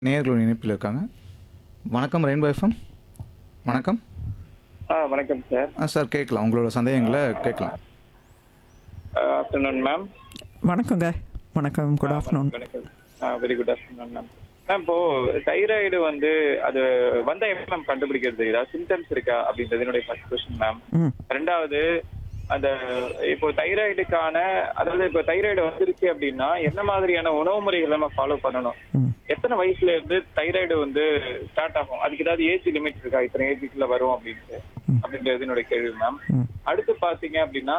நேயர்கள் இணைப்பில் இருக்காங்க வணக்கம் ரெயின்போ எஃப்எம் வணக்கம் ஆ வணக்கம் சார் ஆ சார் கேட்கலாம் உங்களோட சந்தேகங்களை கேட்கலாம் ஆஃப்டர்நூன் மேம் வணக்கங்க வணக்கம் குட் ஆஃப்டர்நூன் வணக்கம் ஆ very good afternoon ma'am ma'am இப்போ தைராய்டு வந்து அது வந்தா எப்படி மேம் கண்டுபிடிக்கிறது ஏதாவது சிம்டம்ஸ் இருக்கா அப்படின்றது என்னுடைய ஃபர்ஸ்ட் கொஸ்டின் மேம் ம் ரெண்டாவது அந்த இப்போ தைராய்டுக்கான அதாவது இப்போ தைராய்டு வந்துருச்சு அப்படின்னா என்ன மாதிரியான உணவு முறைகளை நம்ம ஃபாலோ பண்ணணும் ம் எத்தனை வயசுல இருந்து தைராய்டு வந்து ஸ்டார்ட் ஆகும் அதுக்கு ஏதாவது ஏஜ் லிமிட் இருக்கா இத்தனை ஏஜுக்குள்ள வரும் அப்படின்ட்டு அப்படின்றது என்னுடைய கேள்வி மேம் ம். அடுத்து பாத்தீங்க அப்படின்னா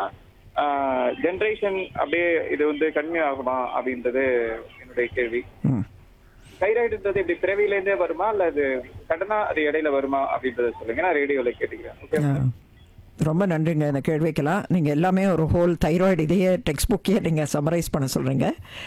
ஜென்ரேஷன் அப்படியே இது வந்து கன்னியூ ஆகுமா அப்படின்றது என்னுடைய கேள்வி ம் தைராய்டுன்றது இப்படி பிறவியில இருந்தே வருமா இல்ல அது சடனா அது இடையில வருமா அப்படின்றத சொல்லுங்க நான் ரேடியோல கேட்டுக்கிறேன் ஓகே ஆ. ரொம்ப நன்றிங்க இந்த கேள்விக்கெல்லாம் நீங்கள் எல்லாமே ஒரு ஹோல் தைராய்டு இதையே டெக்ஸ்ட் புக்கையே நீங்கள் சம்மரைஸ் பண்ண சொல்கிறீங்க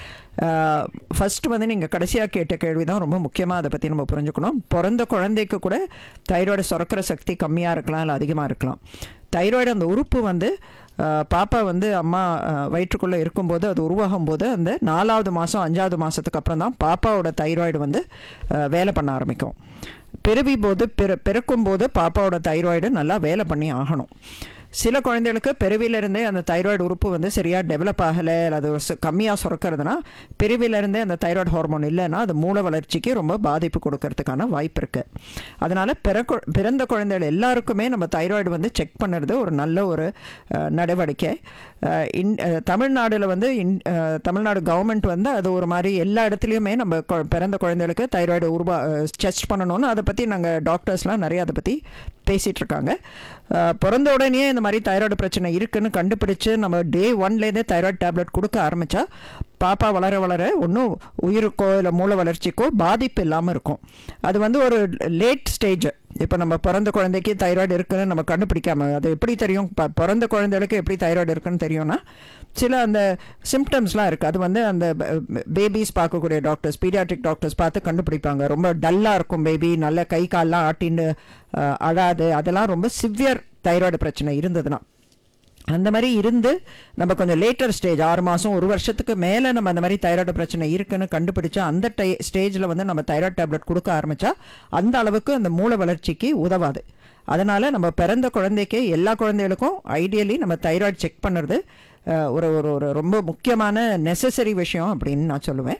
ஃபர்ஸ்ட் வந்து நீங்கள் கடைசியாக கேட்ட கேள்வி தான் ரொம்ப முக்கியமாக அதை பற்றி நம்ம புரிஞ்சுக்கணும் பிறந்த குழந்தைக்கு கூட தைராய்டு சுரக்கிற சக்தி கம்மியாக இருக்கலாம் இல்லை அதிகமாக இருக்கலாம் தைராய்டு அந்த உறுப்பு வந்து ஆ, பாப்பா வந்து அம்மா வயிற்றுக்குள்ளே இருக்கும்போது அது உருவாகும் போது அந்த நாலாவது மாதம் அஞ்சாவது மாதத்துக்கு அப்புறம் தான் பாப்பாவோட தைராய்டு வந்து ஆ, வேலை பண்ண ஆரம்பிக்கும் பிறவி போது பிற பிறக்கும் போது பாப்பாவோட தைராய்டு நல்லா வேலை பண்ணி ஆகணும் சில குழந்தைகளுக்கு பிறவியிலிருந்தே அந்த தைராய்டு உறுப்பு வந்து சரியாக டெவலப் ஆகலை அது கம்மியாக சுரக்கிறதுனா பிறவியிலிருந்தே அந்த தைராய்டு ஹார்மோன் இல்லைன்னா அது மூளை வளர்ச்சிக்கு ரொம்ப பாதிப்பு கொடுக்கறதுக்கான வாய்ப்பு இருக்குது அதனால் பிறகு பிறந்த குழந்தைகள் எல்லாருக்குமே நம்ம தைராய்டு வந்து செக் பண்ணுறது ஒரு நல்ல ஒரு அஹ், நடவடிக்கை அஹ், இன் அஹ், தமிழ்நாடுல வந்து இன் அஹ், தமிழ்நாடு கவர்மெண்ட் வந்து அது ஒரு மாதிரி எல்லா இடத்துலையுமே நம்ம கொ- பிறந்த குழந்தைகளுக்கு தைராய்டு உருவா டெஸ்ட் பண்ணணும்னு அதை பற்றி நாங்கள் டாக்டர்ஸ்லாம் நிறைய அதை பற்றி பேசிகிட்டு இருக்காங்க அஹ், பிறந்த உடனே இந்த மாதிரி தைராய்டு பிரச்சனை இருக்குன்னு கண்டுபிடிச்சு நம்ம டே ஒன்லேருந்தே தைராய்டு டேப்லெட் கொடுக்க ஆரம்பித்தா பாப்பா வளர வளர ஒன்றும் உயிருக்கோ இல்லை மூளை வளர்ச்சிக்கோ பாதிப்பு இல்லாமல் இருக்கும் அது வந்து ஒரு லேட் ஸ்டேஜ் இப்போ நம்ம பிறந்த குழந்தைக்கு தைராய்டு இருக்குன்னு நம்ம கண்டுபிடிக்காம அது எப்படி தெரியும் ப- பிறந்த குழந்தைகளுக்கு எப்படி தைராய்டு இருக்குன்னு தெரியும்னா சில அந்த சிம்டம்ஸ்லாம் இருக்குது அது வந்து அந்த பேபிஸ் பார்க்கக்கூடிய டாக்டர்ஸ் பீடியாட்ரிக் டாக்டர்ஸ் பார்த்து கண்டுபிடிப்பாங்க ரொம்ப டல்லாக இருக்கும் பேபி நல்ல கை கால்லாம் ஆட்டின்னு அஹ், அழாது அதெல்லாம் ரொம்ப சிவியர் தைராய்டு பிரச்சனை இருந்ததுன்னா அந்த மாதிரி இருந்து நம்ம கொஞ்சம் லேட்டர் ஸ்டேஜ் ஆறு மாதம் ஒரு வருஷத்துக்கு மேலே நம்ம அந்த மாதிரி தைராய்டு பிரச்சனை இருக்குன்னு கண்டுபிடிச்சா அந்த டை ஸ்டேஜில் வந்து நம்ம தைராய்டு டேப்லெட் கொடுக்க ஆரம்பித்தா அந்த அளவுக்கு அந்த மூளை வளர்ச்சிக்கு உதவாது அதனால் நம்ம பிறந்த குழந்தைக்கு எல்லா குழந்தைகளுக்கும் ஐடியலி நம்ம தைராய்டு செக் பண்ணுறது அஹ், ஒரு ஒரு ஒரு ரொம்ப முக்கியமான நெசசரி விஷயம் அப்படின்னு நான் சொல்லுவேன்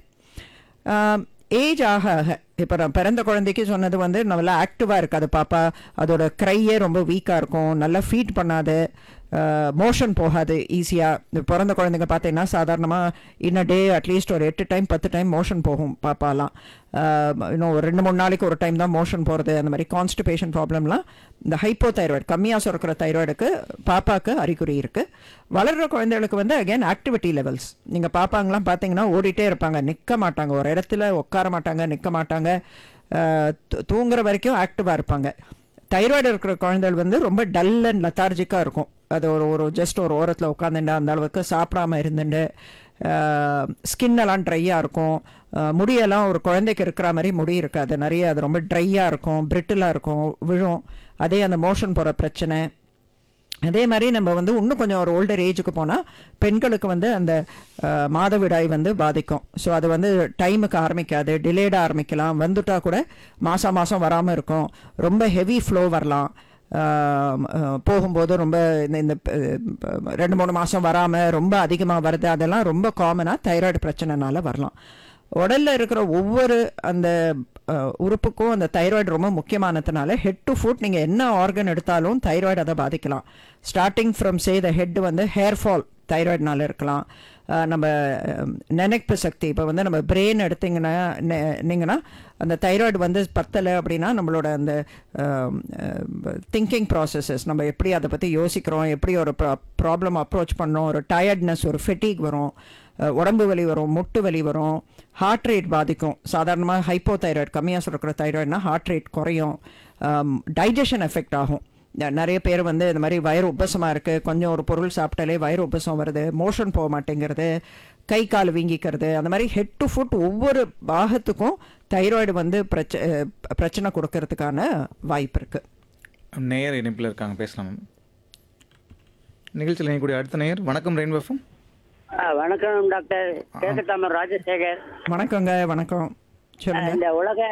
ஏஜ் ஆக ஆக இப்போ நான் பிறந்த குழந்தைக்கு சொன்னது வந்து நல்லா ஆக்டிவாக இருக்காது பாப்பா அதோட க்ரையே ரொம்ப வீக்காக இருக்கும் நல்லா ஃபீட் பண்ணாது மோஷன் போகாது ஈஸியாக பிறந்த குழந்தைங்க பார்த்தீங்கன்னா சாதாரணமாக இன்ன டே அட்லீஸ்ட் ஒரு எட்டு டைம் பத்து டைம் மோஷன் போகும் பாப்பாலாம் அஹ், இன்னும் ஒரு ரெண்டு மூணு நாளைக்கு ஒரு டைம் தான் மோஷன் போகிறது அந்த மாதிரி கான்ஸ்டிபேஷன் ப்ராப்ளம்லாம் இந்த ஹைப்போ தைராய்டு கம்மியாக சுரக்கிற தைராய்டுக்கு பாப்பாக்கு அறிகுறி இருக்குது வளர்கிற குழந்தைகளுக்கு வந்து அகைன் ஆக்டிவிட்டி லெவல்ஸ் நீங்கள் பாப்பாங்கலாம் பார்த்தீங்கன்னா ஓடிட்டே இருப்பாங்க நிற்க மாட்டாங்க ஒரு இடத்துல உட்கார மாட்டாங்க நிற்க மாட்டாங்க அஹ், தூ- தூங்குற வரைக்கும் ஆக்டிவாக இருப்பாங்க தைராய்டு இருக்கிற குழந்தைகள் வந்து ரொம்ப டல் அண்ட் லத்தார்ஜிக்காக இருக்கும் அது ஒரு ஒரு ஜஸ்ட் ஒரு ஓரத்தில் உட்காந்துட்டு அந்த அளவுக்கு சாப்பிடாம இருந்துட்டு ஸ்கின் எல்லாம் ட்ரையாக இருக்கும் அஹ், முடியெல்லாம் ஒரு குழந்தைக்கு இருக்கிற மாதிரி முடி இருக்காது நிறைய அது ரொம்ப ட்ரையாக இருக்கும் பிரிட்டிலாக இருக்கும் விழும் அதே அந்த மோஷன் போகிற பிரச்சனை அதே மாதிரி நம்ம வந்து இன்னும் கொஞ்சம் ஒரு ஓல்டர் ஏஜுக்கு போனால் பெண்களுக்கு வந்து அந்த அஹ், மாதவிடாய் வந்து பாதிக்கும் ஸோ அது வந்து டைமுக்கு ஆரம்பிக்காது டிலேடாக ஆரம்பிக்கலாம் வந்துட்டா கூட மாதம் மாதம் வராமல் இருக்கும் ரொம்ப ஹெவி ஃப்ளோ வரலாம் அஹ், அஹ், போகும்போது ரொம்ப இந்த இந்த அஹ், ரெண்டு மூணு மாதம் வராமல் ரொம்ப அதிகமாக வருது அதெல்லாம் ரொம்ப காமனாக தைராய்டு பிரச்சனைனால வரலாம் உடல்ல இருக்கிற ஒவ்வொரு அந்த அஹ், உறுப்புக்கும் அந்த தைராய்டு ரொம்ப முக்கியமானதுனால ஹெட் டு ஃபுட் நீங்கள் என்ன ஆர்கன் எடுத்தாலும் தைராய்டு அதை பாதிக்கலாம் starting from say the head வந்து ஹேர் ஃபால் தைராய்டுனால இருக்கலாம் அஹ், நம்ம அஹ், நினைப்பு சக்தி இப்போ வந்து நம்ம பிரெயின் எடுத்தீங்கன்னா நீங்கன்னா அந்த தைராய்டு வந்து பத்தலை அப்படின்னா நம்மளோட அந்த திங்கிங் ப்ராசஸஸ் நம்ம எப்படி அதை பற்றி யோசிக்கிறோம் எப்படி ஒரு ப்ராப்ளம் அப்ரோச் பண்ணோம் ஒரு டயர்ட்னஸ் ஒரு ஃபெட்டிக் வரும் அஹ், உடம்பு வலி வரும் முட்டு வலி வரும் ஹார்ட் ரேட் பாதிக்கும் சாதாரணமாக ஹைப்போ தைராய்டு கம்மியாக சுரக்கிற தைராய்டுனா ஹார்ட் ரேட் குறையும் டைஜஷன் எஃபெக்ட் ஆகும் ந- நிறைய பேர் வந்து இந்த மாதிரி வயிறு உப்பசமாக இருக்குது கொஞ்சம் ஒரு பொருள் சாப்பிட்டாலே வயிறு உப்பசம் வருது மோஷன் போக மாட்டேங்கிறது கை கால் வீங்கிக்கிறது அந்த மாதிரி ஹெட் டு ஃபுட் ஒவ்வொரு பாகத்துக்கும் தைராய்டு வந்து பிரச்ச அஹ், பிரச்சனை கொடுக்கறதுக்கான வாய்ப்பு இருக்குது நேயர் இணைப்பில் இருக்காங்க பேசலாம் மேம் நிகழ்ச்சியில் இணையக்கூடிய அடுத்த நேயர் வணக்கம் ரெயின்போ எஃப்எம் ஆ, வணக்கம் டாக்டர் கேக்கத்தாமர் ராஜசேகர் வணக்கங்க வணக்கம் ஆ, சொல்லுங்க இந்த உலக